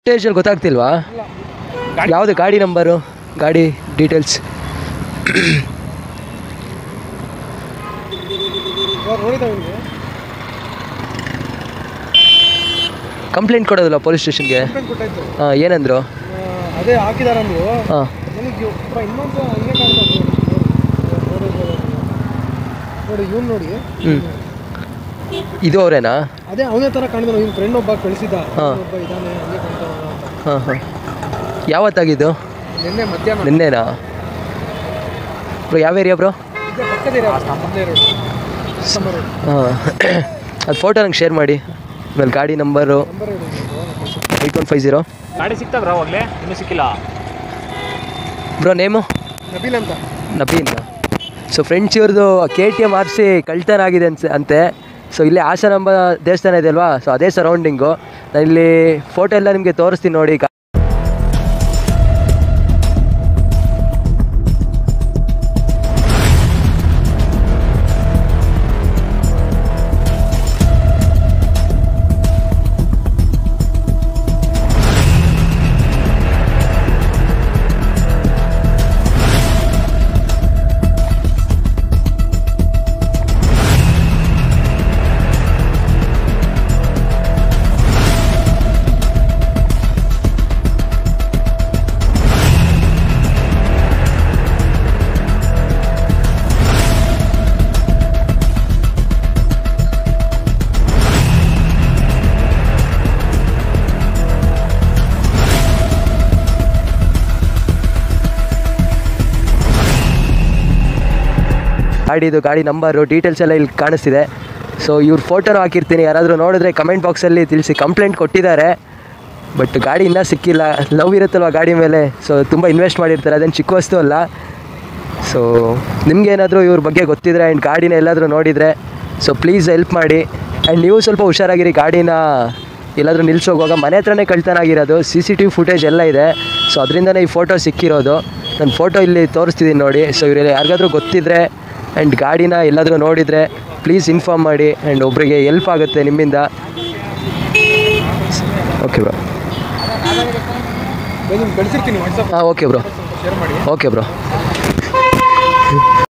ಸ್ಟೇಜಲ್ಲಿ ಗೊತ್ತಾಗ್ತಿಲ್ವಾ ಯಾವುದು ಗಾಡಿ ನಂಬರು ಗಾಡಿ ಡೀಟೇಲ್ಸ್ ನೋಡಿದ ನಿಮಗೆ ಕಂಪ್ಲೇಂಟ್ ಕೊಡೋದಿಲ್ಲ ಪೊಲೀಸ್ ಸ್ಟೇಷನ್ಗೆ ಕಂಪ್ಲೇಂಟ್ ಕೊಟ್ಟಾಯ್ತು ಹಾಂ ಏನಂದ್ರು ಆ, ಅದೇ ಹಾಕಿದಾರ ಅಂದ್ರು ಹಾಂ ನನಗೆ ಒಬ್ಬ ಇನ್ನೊಂದು ಹಂಗೆ ಕಾಣ್ತದೆ ನೋಡಿ ನೋಡಿ ಇವ್ನು ನೋಡಿ ಹ್ಞೂ ಇದು ಅವರೇನಾ ಅದೇ ಅವನೇ ಥರ ಕಾಣಿದ ಇವ್ನ ಫ್ರೆಂಡ್ ಒಬ್ಬ ಕಳಿಸಿದ್ದ ಹಾ. ಒಬ್ಬ ಇದ್ದಾನೆ ಹಂಗೆ ಕಾಣ್ತಾನ ಅಂತ ಹಾಂ ಹಾಂ ಯಾವತ್ತಾಗಿದ್ದು ನಿನ್ನೆ ಮಧ್ಯಾಹ್ನ ನಿನ್ನೆನಾ ಬ್ರೋ ಯಾವ ಏರಿಯಾ ಬ್ರೋ ಇದೇ ಪಕ್ಕದ ಇರೋ ಮೊದಲೇ ರೋಡ್ ನಂಬರ್ ಹಾಂ ಅದು ಫೋಟೋ ನಂಗೆ ಶೇರ್ ಮಾಡಿ ಆಮೇಲೆ ಗಾಡಿ ನಂಬರು ನಂಬರ್ ಹೇಳಿ ಏಯ್ಟ್ ಒನ್ ಫೈವ್ ಜೀರೋ ಗಾಡಿ ಸಿಕ್ತಾವ್ರ ಅವಾಗಲೇ ಇನ್ನೂ ಸಿಕ್ಕಿಲ್ಲ ಬ್ರೋ ನೇಮು ನಬೀಲ್ ಅಂತ ನಬೀನ್ ಸೊ ಫ್ರೆಂಡ್ಸ್ ಇವ್ರದ್ದು K T M R C ಕಳ್ತನ ಆಗಿದೆ ಅನ್ಸ ಅಂತೆ ಸೊ ಇಲ್ಲೇ ಆಶಾರಂಭ ದೇವಸ್ಥಾನ ಇದೆ ಅಲ್ವಾ ಸೊ ಅದೇ ಸರೌಂಡಿಂಗು ನಾನು ಇಲ್ಲಿ ಫೋಟೋ ಎಲ್ಲ ನಿಮಗೆ ತೋರಿಸ್ತೀನಿ ನೋಡಿ ಗಾಡಿದು ಗಾಡಿ ನಂಬರು ಡೀಟೇಲ್ಸ್ ಎಲ್ಲ ಇಲ್ಲಿ ಕಾಣಿಸ್ತಿದೆ ಸೊ ಇವ್ರ ಫೋಟೋನು ಹಾಕಿರ್ತೀನಿ ಯಾರಾದರೂ ನೋಡಿದ್ರೆ ಕಮೆಂಟ್ ಬಾಕ್ಸಲ್ಲಿ ತಿಳಿಸಿ ಕಂಪ್ಲೇಂಟ್ ಕೊಟ್ಟಿದ್ದಾರೆ ಬಟ್ ಗಾಡಿ ಇನ್ನೂ ಸಿಕ್ಕಿಲ್ಲ ಲವ್ ಇರುತ್ತಲ್ವ ಗಾಡಿ ಮೇಲೆ ಸೊ ತುಂಬ ಇನ್ವೆಸ್ಟ್ ಮಾಡಿರ್ತಾರೆ ಅದೇನು ಚಿಕ್ಕ ವಸ್ತು ಅಲ್ಲ ಸೊ ನಿಮ್ಗೇನಾದರೂ ಇವ್ರ ಬಗ್ಗೆ ಗೊತ್ತಿದ್ರೆ ಆ್ಯಂಡ್ ಗಾಡಿನ ಎಲ್ಲಾದರೂ ನೋಡಿದರೆ ಸೊ ಪ್ಲೀಸ್ ಹೆಲ್ಪ್ ಮಾಡಿ ಆ್ಯಂಡ್ ನೀವು ಸ್ವಲ್ಪ ಹುಷಾರಾಗಿರಿ ಗಾಡಿನ ಎಲ್ಲಾದರೂ ನಿಲ್ಸೋಗುವಾಗ ಮನೆ ಹತ್ರನೇ ಕಳ್ತನ ಆಗಿರೋದು C C T V footage ಎಲ್ಲ ಇದೆ ಸೊ ಅದರಿಂದನೇ ಈ ಫೋಟೋ ಸಿಕ್ಕಿರೋದು ನಾನು ಫೋಟೋ ಇಲ್ಲಿ ತೋರಿಸ್ತಿದ್ದೀನಿ ನೋಡಿ ಸೊ ಇವ್ರಿಗೆ ಯಾರಿಗಾದ್ರೂ ಗೊತ್ತಿದ್ರೆ ಆ್ಯಂಡ್ ಗಾಡಿನ ಎಲ್ಲಾದರೂ ನೋಡಿದರೆ ಪ್ಲೀಸ್ ಇನ್ಫಾರ್ಮ್ ಮಾಡಿ ಆ್ಯಂಡ್ ಒಬ್ರಿಗೆ ಹೆಲ್ಪ್ ಆಗುತ್ತೆ ನಿಮ್ಮಿಂದ ಓಕೆ ಬ್ರೋ ನಿಮ್ಗೆ ಕಳಿಸಿರ್ತೀನಿ ವಾಟ್ಸಪ್ ಹಾಂ ಓಕೆ ಬ್ರೋ ಶೇರ್ ಮಾಡಿ ಓಕೆ ಬ್ರೋ